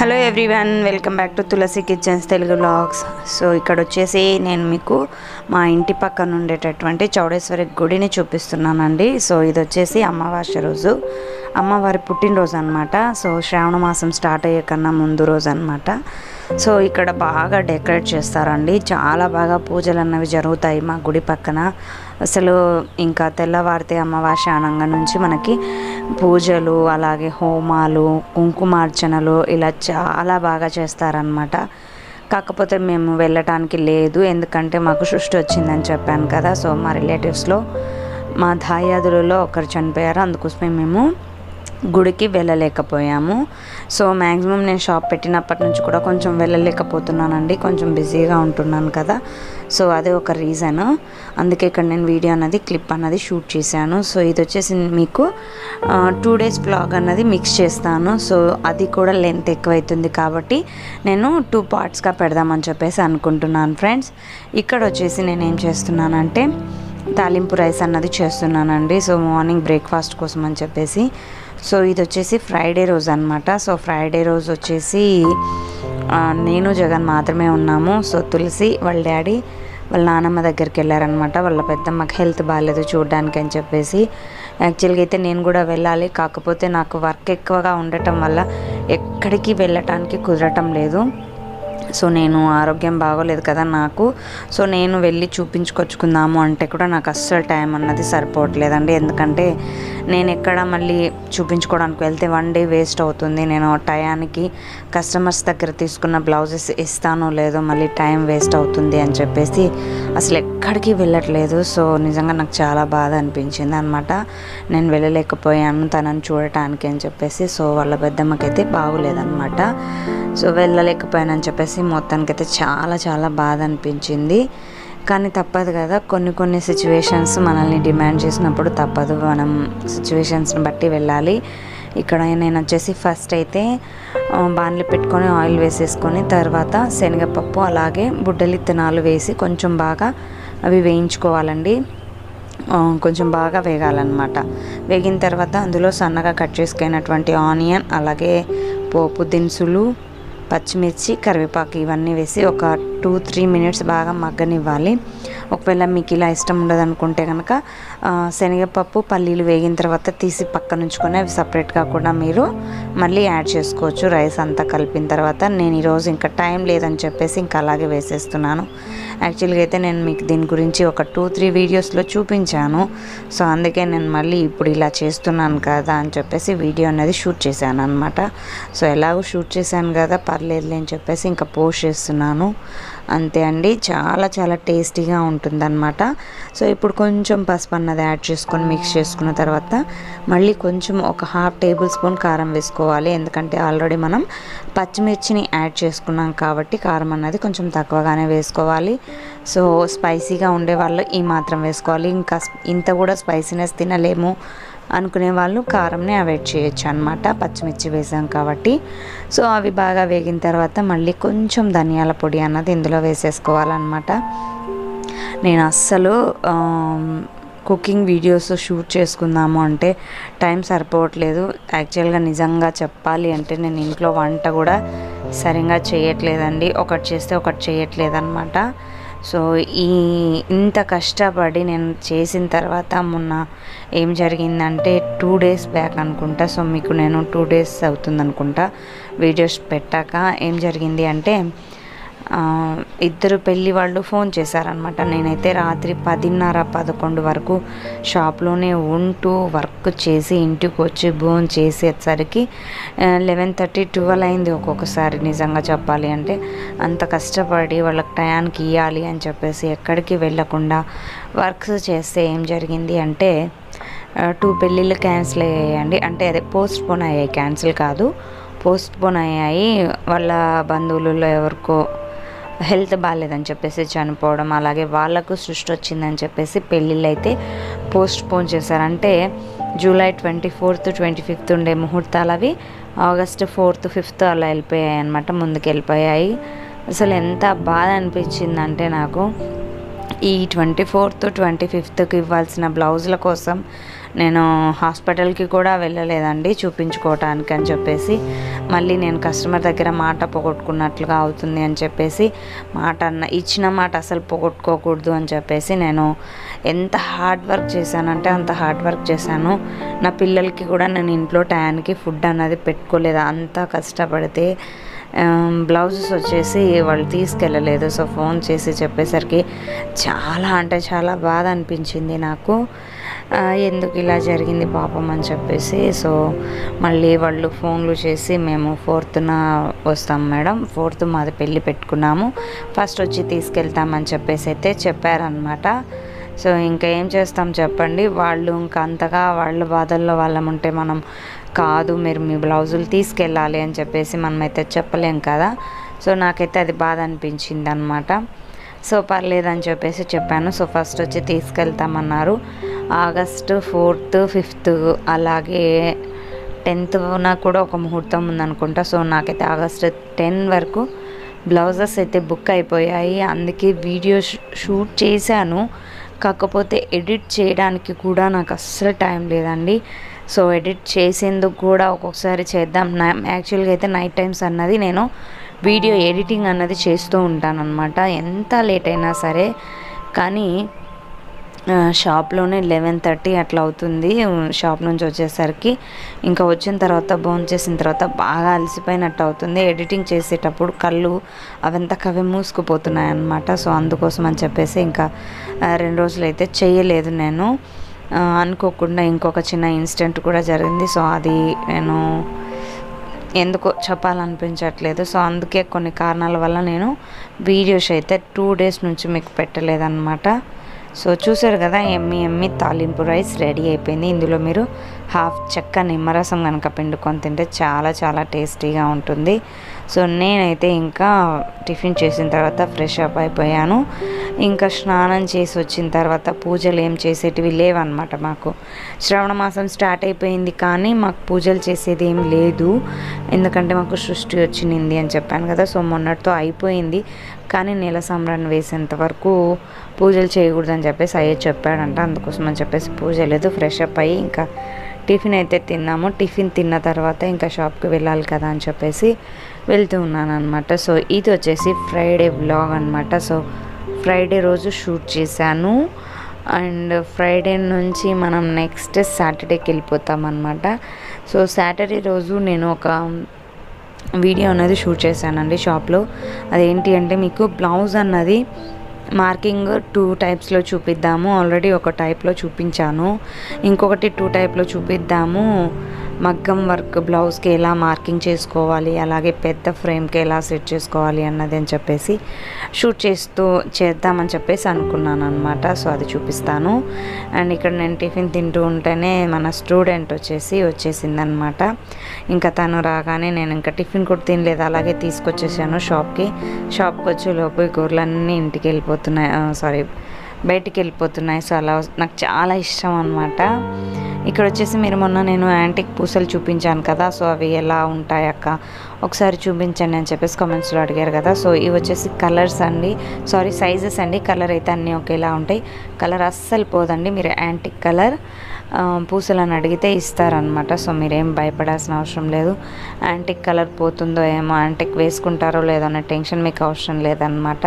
hello everyone welcome back to Tulasi kitchens Telugu blogs so ఇక్కడ వచ్చేసి నేను మీకు మా ఇంటి పక్కన ఉండేటటువంటి చౌడేశ్వరి గుడిని చూపిస్తున్నానండి సో ఇది వచ్చేసి అమావాస్య రోజు అమ్మవారి పుట్టినరోజు అనమాట సో శ్రావణ మాసం స్టార్ట్ అయ్యే కన్నా ముందు రోజు అనమాట సో ఇక్కడ బాగా డెకరేట్ చేస్తారండి చాలా బాగా పూజలు అన్నవి జరుగుతాయి మా గుడి పక్కన అసలు ఇంకా తెల్లవారితే అమావాస్య అనంగా నుంచి మనకి పూజలు అలాగే హోమాలు కుంకుమార్చనలు ఇలా చాలా బాగా చేస్తారనమాట కాకపోతే మేము వెళ్ళటానికి లేదు ఎందుకంటే మాకు సృష్టి వచ్చిందని చెప్పాను కదా సో మా రిలేటివ్స్లో మా దాయాదులలో ఒకరు చనిపోయారు అందుకోసమే మేము గుడికి వెళ్ళలేకపోయాము సో మ్యాక్సిమం నేను షాప్ పెట్టినప్పటి నుంచి కూడా కొంచెం వెళ్ళలేకపోతున్నానండి కొంచెం బిజీగా ఉంటున్నాను కదా సో అదే ఒక రీజన్ అందుకే ఇక్కడ నేను వీడియో అన్నది క్లిప్ అన్నది షూట్ చేశాను సో ఇది వచ్చేసి మీకు టూ డేస్ బ్లాగ్ అన్నది మిక్స్ చేస్తాను సో అది కూడా లెంత్ ఎక్కువైతుంది కాబట్టి నేను టూ పార్ట్స్గా పెడదామని చెప్పేసి అనుకుంటున్నాను ఫ్రెండ్స్ ఇక్కడ వచ్చేసి నేను ఏం చేస్తున్నానంటే తాలింపు రైస్ అన్నది చేస్తున్నానండి సో మార్నింగ్ బ్రేక్ఫాస్ట్ కోసం అని చెప్పేసి సో ఇది వచ్చేసి ఫ్రైడే రోజు అనమాట సో ఫ్రైడే రోజు వచ్చేసి ఆ, నేను జగన్ మాత్రమే ఉన్నాము సో తులసి వాళ్ళ డాడీ వాళ్ళ నానమ్మ దగ్గరికి వెళ్ళారనమాట వాళ్ళ పెద్దమ్మకి హెల్త్ బాగాలేదు చూడడానికి అని చెప్పేసి యాక్చువల్గా అయితే నేను కూడా వెళ్ళాలి కాకపోతే నాకు వర్క్ ఎక్కువగా ఉండటం వల్ల ఎక్కడికి వెళ్ళటానికి కుదరటం లేదు సో నేను ఆరోగ్యం బాగోలేదు కదా నాకు సో నేను వెళ్ళి చూపించుకొచ్చుకుందాము అంటే కూడా నాకు అస్సలు టైం అన్నది సరిపోవట్లేదండి ఎందుకంటే నేను ఎక్కడ మళ్ళీ చూపించుకోవడానికి వెళ్తే వన్ డే వేస్ట్ అవుతుంది నేను టయానికి కస్టమర్స్ దగ్గర తీసుకున్న బ్లౌజెస్ ఇస్తానో లేదో మళ్ళీ టైం వేస్ట్ అవుతుంది అని చెప్పేసి అసలు ఎక్కడికి వెళ్ళట్లేదు సో నిజంగా నాకు చాలా బాధ అనిపించింది అనమాట నేను వెళ్ళలేకపోయాను తనని చూడటానికి అని చెప్పేసి సో వాళ్ళ పెద్దమ్మకైతే బాగోలేదన్నమాట సో వెళ్ళలేకపోయానని చెప్పేసి మొత్తానికైతే చాలా చాలా బాధ అనిపించింది కానీ తప్పదు కదా కొన్ని కొన్ని సిచ్యువేషన్స్ మనల్ని డిమాండ్ చేసినప్పుడు తప్పదు మనం సిచ్యువేషన్స్ని బట్టి వెళ్ళాలి ఇక్కడ నేను వచ్చేసి ఫస్ట్ అయితే ఆ, బాణలి పెట్టుకొని ఆయిల్ వేసేసుకొని తర్వాత శనగపప్పు అలాగే బుడ్డలి విత్తనాలు వేసి కొంచెం బాగా అవి వేయించుకోవాలండి ఆ, కొంచెం బాగా వేగాలన్నమాట వేగిన తర్వాత అందులో సన్నగా కట్ చేసుకున్నటువంటి ఆనియన్ అలాగే పోపు దినుసులు పచ్చిమిర్చి కరివేపాకు ఇవన్నీ వేసి ఒక టూ త్రీ మినిట్స్ బాగా మగ్గనివ్వాలి ఒకవేళ మీకు ఇలా ఇష్టం ఉండదు అనుకుంటే కనుక ఆ, శనగపప్పు పల్లీలు వేగిన తర్వాత తీసి పక్కన ఉంచుకొని అవి సపరేట్గా కూడా మీరు మళ్ళీ యాడ్ చేసుకోవచ్చు రైస్ అంతా కలిపిన తర్వాత నేను ఈరోజు ఇంకా టైం లేదని చెప్పేసి ఇంకా అలాగే వేసేస్తున్నాను యాక్చువల్గా అయితే నేను మీకు దీని గురించి ఒక టూ త్రీ వీడియోస్లో చూపించాను సో అందుకే నేను మళ్ళీ ఇప్పుడు ఇలా చేస్తున్నాను కదా అని చెప్పేసి వీడియో అనేది షూట్ చేశాను అనమాట సో ఎలాగో షూట్ చేశాను కదా పర్లేదులే అని చెప్పేసి ఇంకా పోస్ట్ చేస్తున్నాను అంతే అండి చాలా చాలా టేస్టీగా ఉంటుందన్నమాట సో ఇప్పుడు కొంచెం పసుపు అన్నది యాడ్ చేసుకొని మిక్స్ చేసుకున్న తర్వాత మళ్ళీ కొంచెం ఒక హాఫ్ టేబుల్ స్పూన్ కారం వేసుకోవాలి ఎందుకంటే ఆల్రెడీ మనం పచ్చిమిర్చిని యాడ్ చేసుకున్నాం కాబట్టి కారం అన్నది కొంచెం తక్కువగానే వేసుకోవాలి సో స్పైసీగా ఉండే వాళ్ళు ఈ మాత్రం వేసుకోవాలి ఇంకా స్ప- ఇంత కూడా స్పైసీనెస్ తినలేము అనుకునే వాళ్ళు కారంని అవాయిడ్ చేయొచ్చు అనమాట పచ్చిమిర్చి వేసాం కాబట్టి సో అవి బాగా వేగిన తర్వాత మళ్ళీ కొంచెం ధనియాల పొడి అన్నది ఇందులో వేసేసుకోవాలన్నమాట నేను అస్సలు ఆమ్, కుకింగ్ వీడియోస్ షూట్ చేసుకుందాము అంటే టైం సరిపోవట్లేదు యాక్చువల్గా నిజంగా చెప్పాలి అంటే నేను ఇంట్లో వంట కూడా సరిగా చేయట్లేదండి ఒకటి చేస్తే ఒకటి చేయట్లేదు అనమాట సో ఈ ఇంత కష్టపడి నేను చేసిన తర్వాత మొన్న ఏం జరిగిందంటే టూ డేస్ బ్యాక్ అనుకుంటా సో మీకు నేను టూ డేస్ అవుతుంది అనుకుంటా వీడియోస్ పెట్టాక ఏం జరిగింది అంటే ఆ, ఇద్దరు పెళ్ళి వాళ్ళు ఫోన్ చేశారనమాట నేనైతే రాత్రి పదిన్నర పదకొండు వరకు షాప్లోనే ఉంటూ వర్క్ చేసి ఇంటికి వచ్చి భోన్ చేసేసరికి లెవెన్ థర్టీ ట్వెల్వ్ అయింది ఒక్కొక్కసారి నిజంగా చెప్పాలి అంటే అంత కష్టపడి వాళ్ళకి టయానికి ఇవ్వాలి అని చెప్పేసి ఎక్కడికి వెళ్ళకుండా వర్క్స్ చేస్తే ఏం జరిగింది అంటే టూ పెళ్ళిళ్ళు క్యాన్సిల్ అయ్యాయండి అంటే అదే పోస్ట్ పోన్ అయ్యాయి క్యాన్సిల్ కాదు పోస్ట్ పోన్ అయ్యాయి వాళ్ళ బంధువులలో ఎవరికో హెల్త్ బాగాలేదని చెప్పేసి చనిపోవడం అలాగే వాళ్ళకు సృష్టి వచ్చిందని చెప్పేసి పెళ్ళిళ్ళు అయితే పోస్ట్ పోన్ చేశారు అంటే July twenty fourth twenty fifth ఉండే ముహూర్తాలు అవి ఆగస్ట్ ఫోర్త్ ఫిఫ్త్ అలా వెళ్ళిపోయాయి అనమాట ముందుకు వెళ్ళిపోయాయి అసలు ఎంత బాధ అనిపించిందంటే నాకు ఈ ట్వంటీ ఫోర్త్ ట్వంటీ ఫిఫ్త్కి ఇవ్వాల్సిన బ్లౌజుల కోసం నేను హాస్పిటల్కి కూడా వెళ్ళలేదండి చూపించుకోవటానికి అని చెప్పేసి మళ్ళీ నేను కస్టమర్ దగ్గర మాట పోగొట్టుకున్నట్లుగా అవుతుంది అని చెప్పేసి మాట అన్న ఇచ్చిన మాట అసలు పోగొట్టుకోకూడదు అని చెప్పేసి నేను ఎంత హార్డ్ వర్క్ చేశానంటే అంత హార్డ్ వర్క్ చేశాను నా పిల్లలకి కూడా నేను ఇంట్లో టయానికి ఫుడ్ అన్నది పెట్టుకోలేదు అంత కష్టపడితే బ్లౌజెస్ వచ్చేసి వాళ్ళు తీసుకెళ్ళలేదు సో ఫోన్ చేసి చెప్పేసరికి చాలా అంటే చాలా బాధ అనిపించింది నాకు ఆ, ఎందుకు ఇలా జరిగింది పాపం అని చెప్పేసి సో మళ్ళీ వాళ్ళు ఫోన్లు చేసి మేము ఫోర్త్న వస్తాం మేడం ఫోర్త్ మాది పెళ్ళి పెట్టుకున్నాము ఫస్ట్ వచ్చి తీసుకెళ్తామని చెప్పేసి అయితే చెప్పారనమాట సో ఇంకా ఏం చేస్తాం చెప్పండి వాళ్ళు ఇంకా అంతగా వాళ్ళ బాధల్లో వాళ్ళం ఉంటే మనం కాదు మీరు మీ బ్లౌజులు తీసుకెళ్ళాలి అని చెప్పేసి మనమైతే చెప్పలేం కదా సో నాకైతే అది బాధ అనిపించింది అనమాట సో పర్లేదని చెప్పేసి చెప్పాను సో ఫస్ట్ వచ్చి తీసుకెళ్తామన్నారు ఆగస్టు ఫోర్త్ ఫిఫ్త్ అలాగే టెన్త్న కూడా ఒక ముహూర్తం ఉందనుకుంటా సో నాకైతే ఆగస్ట్ టెన్ వరకు బ్లౌజెస్ అయితే బుక్ అయిపోయాయి అందుకే వీడియో షూ- షూట్ చేశాను కాకపోతే ఎడిట్ చేయడానికి కూడా నాకు అస్సలు టైం లేదండి సో ఎడిట్ చేసేందుకు కూడా ఒక్కొక్కసారి చేద్దాం నా యాక్చువల్గా అయితే నైట్ టైమ్స్ అన్నది నేను వీడియో ఎడిటింగ్ అన్నది చేస్తూ ఉంటాను అనమాట ఎంత లేట్ అయినా సరే కానీ ఆ, షాప్లోనే లెవెన్ థర్టీ అట్లా అవుతుంది షాప్ నుంచి వచ్చేసరికి ఇంకా వచ్చిన తర్వాత భోజనం చేసిన తర్వాత బాగా అలసిపోయినట్టు అవుతుంది ఎడిటింగ్ చేసేటప్పుడు కళ్ళు అవంతా కవి మూసుకుపోతున్నాయి అన్నమాట సో అందుకోసం అని చెప్పేసి ఇంకా ఆ, రెండు రోజులు అయితే చేయలేదు నేను ఆ, అనుకోకుండా ఇంకొక చిన్న ఇన్సిడెంట్ కూడా జరిగింది సో అది నేను ఎందుకో చెప్పాలనిపించట్లేదు సో అందుకే కొన్ని కారణాల వల్ల నేను వీడియోస్ అయితే టూ డేస్ నుంచి మీకు పెట్టలేదన్నమాట సో చూసారు కదా ఎమ్మి ఎమ్మి తాలింపు రైస్ రెడీ అయిపోయింది ఇందులో మీరు హాఫ్ చెక్క నిమ్మరసం కనుక పిండుకొని తింటే చాలా చాలా టేస్టీగా ఉంటుంది సో నేనైతే ఇంకా టిఫిన్ చేసిన తర్వాత ఫ్రెష్ అప్ అయిపోయాను ఇంకా స్నానం చేసి వచ్చిన తర్వాత పూజలు ఏం చేసేటివి లేవన్నమాట మాకు శ్రవణ మాసం స్టార్ట్ అయిపోయింది కానీ మాకు పూజలు చేసేది ఏం లేదు ఎందుకంటే మాకు సృష్టి వచ్చింది అని చెప్పాను కదా సో మొన్నటితో అయిపోయింది కానీ నెల సంబరాన్ని వేసేంత వరకు పూజలు చేయకూడదని చెప్పేసి అయ్యే చెప్పాడంట అందుకోసం అని చెప్పేసి పూజ లేదు ఫ్రెష్ అప్ అయ్యి ఇంకా టిఫిన్ అయితే తిన్నాము టిఫిన్ తిన్న తర్వాత ఇంకా షాప్కి వెళ్ళాలి కదా అని చెప్పేసి వెళ్తూ ఉన్నాను అనమాట సో ఇది వచ్చేసి ఫ్రైడే వ్లాగ్ అనమాట సో ఫ్రైడే రోజు షూట్ చేశాను అండ్ ఫ్రైడే నుంచి మనం నెక్స్ట్ సాటర్డేకి వెళ్ళిపోతాం అనమాట సో సాటర్డే రోజు నేను ఒక వీడియో అనేది షూట్ చేశానండి షాప్లో అదేంటి అంటే మీకు బ్లౌజ్ అన్నది మార్కింగ్ టూ టైప్స్లో చూపిద్దాము ఆల్రెడీ ఒక టైప్లో చూపించాను ఇంకొకటి టూ టైప్లో చూపిద్దాము మగ్గం వర్క్ బ్లౌజ్కి ఎలా మార్కింగ్ చేసుకోవాలి అలాగే పెద్ద ఫ్రేమ్కి ఎలా సెట్ చేసుకోవాలి అన్నది అని చెప్పేసి షూట్ చేస్తూ చేద్దామని చెప్పేసి అనుకున్నాను అనమాట సో అది చూపిస్తాను అండ్ ఇక్కడ నేను టిఫిన్ తింటూ ఉంటేనే మన స్టూడెంట్ వచ్చేసి వచ్చేసిందనమాట ఇంకా తను రాగానే నేను ఇంకా టిఫిన్ కూడా తినలేదు అలాగే తీసుకొచ్చేసాను షాప్కి షాప్కి వచ్చే లోపు ఈ గొర్రెలన్నీ ఇంటికి వెళ్ళిపోతున్నాయి సారీ బయటికి వెళ్ళిపోతున్నాయి సో అలా నాకు చాలా ఇష్టం అనమాట ఇక్కడ వచ్చేసి మీరు మొన్న నేను యాంటిక్ పూసలు చూపించాను కదా సో అవి ఎలా ఉంటాయి అక్క ఒకసారి చూపించండి అని చెప్పేసి కామెంట్స్లో అడిగారు కదా సో ఇవి వచ్చేసి కలర్స్ అండి సారీ సైజెస్ అండి కలర్ అయితే అన్నీ ఒకేలా ఉంటాయి కలర్ అస్సలు పోదండి మీరు యాంటిక్ కలర్ పూసలను అడిగితే ఇస్తారనమాట సో మీరేం భయపడాల్సిన అవసరం లేదు యాంటిక్ కలర్ పోతుందో ఏమో యాంటిక్ వేసుకుంటారో లేదో అనే టెన్షన్ మీకు అవసరం లేదనమాట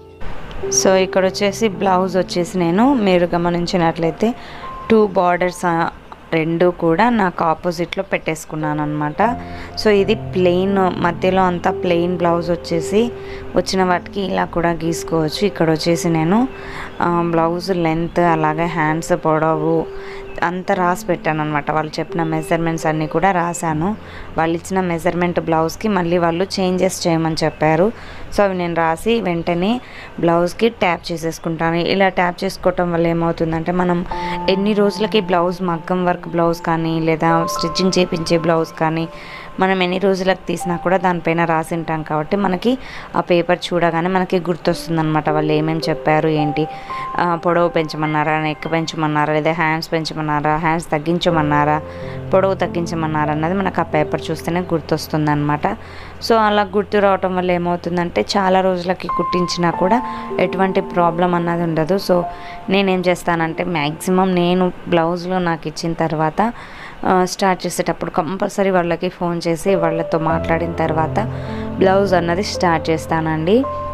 సో ఇక్కడ వచ్చేసి బ్లౌజ్ వచ్చేసి నేను మీరు గమనించినట్లయితే టూ బార్డర్స్ రెండు కూడా నాకు ఆపోజిట్లో పెట్టేసుకున్నాను అనమాట సో ఇది ప్లెయిన్ మధ్యలో అంతా ప్లెయిన్ బ్లౌజ్ వచ్చేసి వచ్చిన వాటికి ఇలా కూడా గీసుకోవచ్చు ఇక్కడ వచ్చేసి నేను ఆ, బ్లౌజ్ లెంత్ అలాగే హ్యాండ్స్ పొడవు అంతా రాసి పెట్టాను అనమాట వాళ్ళు చెప్పిన మెజర్మెంట్స్ అన్నీ కూడా రాశాను వాళ్ళు ఇచ్చిన మెజర్మెంట్ బ్లౌజ్కి మళ్ళీ వాళ్ళు చేంజెస్ చేయమని చెప్పారు సో అవి నేను రాసి వెంటనే బ్లౌజ్కి ట్యాప్ చేసేసుకుంటాను ఇలా ట్యాప్ చేసుకోవటం వల్ల ఏమవుతుందంటే మనం ఎన్ని రోజులకి బ్లౌజ్ మగ్గం వర్క్ బ్లౌజ్ కానీ లేదా స్టిచ్చింగ్ చేపించే బ్లౌజ్ కానీ మనం ఎన్ని రోజులకు తీసినా కూడా దానిపైన రాసి ఉంటాం కాబట్టి మనకి ఆ పేపర్ చూడగానే మనకి గుర్తొస్తుంది అనమాట వాళ్ళు ఏమేమి చెప్పారు ఏంటి ఆ, పొడవు పెంచమన్నారా నెక్ పెంచమన్నారా లేదా హ్యాండ్స్ పెంచమన్నారా హ్యాండ్స్ తగ్గించమన్నారా పొడవు తగ్గించమన్నారా అన్నది మనకు ఆ పేపర్ చూస్తేనే గుర్తొస్తుంది అనమాట సో అలా గుర్తు రావటం వల్ల ఏమవుతుందంటే ఏంటంటే చాలా రోజులకి కుట్టించినా కూడా ఎటువంటి ప్రాబ్లం అన్నది ఉండదు సో నేనేం చేస్తానంటే మ్యాక్సిమం నేను బ్లౌజ్లో నాకు ఇచ్చిన తర్వాత ఆ, స్టార్ట్ చేసేటప్పుడు కంపల్సరీ వాళ్ళకి ఫోన్ చేసి వాళ్ళతో మాట్లాడిన తర్వాత బ్లౌజ్ అన్నది స్టార్ట్ చేస్తానండి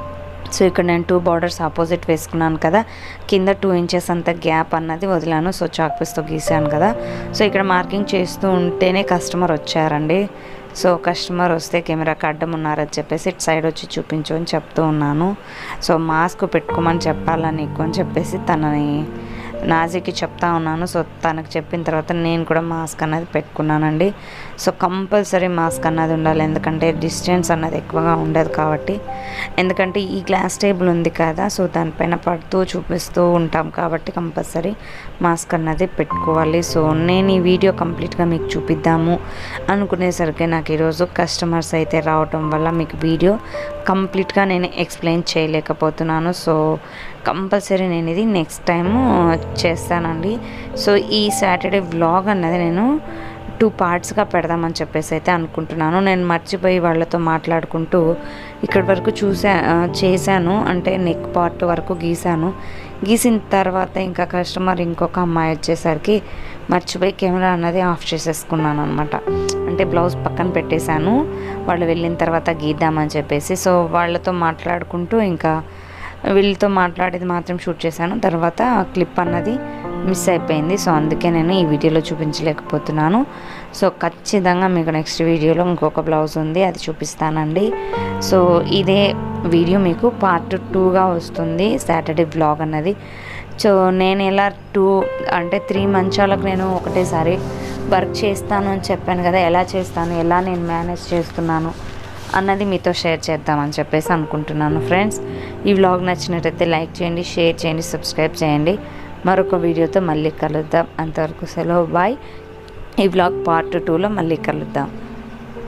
సో ఇక్కడ నేను టూ బార్డర్స్ ఆపోజిట్ వేసుకున్నాను కదా కింద టూ ఇంచెస్ అంత గ్యాప్ అన్నది వదిలాను సో చాక్ పీస్తో గీసాను కదా సో ఇక్కడ మార్కింగ్ చేస్తూ ఉంటేనే కస్టమర్ వచ్చారండి సో కస్టమర్ వస్తే కెమెరాకి అడ్డం ఉన్నారని చెప్పేసి ఇటు సైడ్ వచ్చి చూపించు అని చెప్తూ ఉన్నాను సో మాస్క్ పెట్టుకోమని చెప్పాలా నీకు అని చెప్పేసి తనని నాజీకి చెప్తా ఉన్నాను సో తనకు చెప్పిన తర్వాత నేను కూడా మాస్క్ అన్నది పెట్టుకున్నానండి సో కంపల్సరీ మాస్క్ అన్నది ఉండాలి ఎందుకంటే డిస్టెన్స్ అన్నది ఎక్కువగా ఉండదు కాబట్టి ఎందుకంటే ఈ గ్లాస్ టేబుల్ ఉంది కదా సో దానిపైన పడుతూ చూపిస్తూ ఉంటాం కాబట్టి కంపల్సరీ మాస్క్ అన్నది పెట్టుకోవాలి సో నేను ఈ వీడియో కంప్లీట్గా మీకు చూపిద్దాము అనుకునేసరికి నాకు ఈరోజు కస్టమర్స్ అయితే రావటం వల్ల మీకు వీడియో కంప్లీట్గా నేను ఎక్స్ప్లెయిన్ చేయలేకపోతున్నాను సో కంపల్సరీ నేను ఇది నెక్స్ట్ టైము చేస్తానండి సో ఈ సాటర్డే వ్లాగ్ అన్నది నేను టూ పార్ట్స్గా పెడదామని చెప్పేసి అయితే అనుకుంటున్నాను నేను మర్చిపోయి వాళ్ళతో మాట్లాడుకుంటూ ఇక్కడి వరకు చూసా ఆ, చేశాను అంటే నెక్ పార్ట్ వరకు గీశాను గీసిన తర్వాత ఇంకా కస్టమర్ ఇంకొక అమ్మాయి వచ్చేసరికి మర్చిపోయి కెమెరా అన్నది ఆఫ్ చేసేసుకున్నాను అనమాట అంటే బ్లౌజ్ పక్కన పెట్టేశాను వాళ్ళు వెళ్ళిన తర్వాత గీద్దామని చెప్పేసి సో వాళ్ళతో మాట్లాడుకుంటూ ఇంకా వీళ్ళతో మాట్లాడేది మాత్రం షూట్ చేశాను తర్వాత క్లిప్ అన్నది మిస్ అయిపోయింది సో అందుకే నేను ఈ వీడియోలో చూపించలేకపోతున్నాను సో ఖచ్చితంగా మీకు నెక్స్ట్ వీడియోలో ఇంకొక బ్లౌజ్ ఉంది అది చూపిస్తానండి సో ఇదే వీడియో మీకు పార్ట్ టూగా వస్తుంది సాటర్డే బ్లాగ్ అన్నది సో నేను ఎలా టూ అంటే త్రీ మంచాలకు నేను ఒకటేసారి వర్క్ చేస్తాను అని చెప్పాను కదా ఎలా చేస్తాను ఎలా నేను మేనేజ్ చేస్తున్నాను అన్నది మీతో షేర్ చేద్దామని చెప్పేసి అనుకుంటున్నాను ఫ్రెండ్స్ ఈ వ్లాగ్ నచ్చినట్టయితే లైక్ చేయండి షేర్ చేయండి సబ్స్క్రైబ్ చేయండి మరొక వీడియోతో మళ్ళీ కలుద్దాం అంతవరకు సెలవు బాయ్ ఈ వ్లాగ్ పార్ట్ టూలో మళ్ళీ కలుద్దాం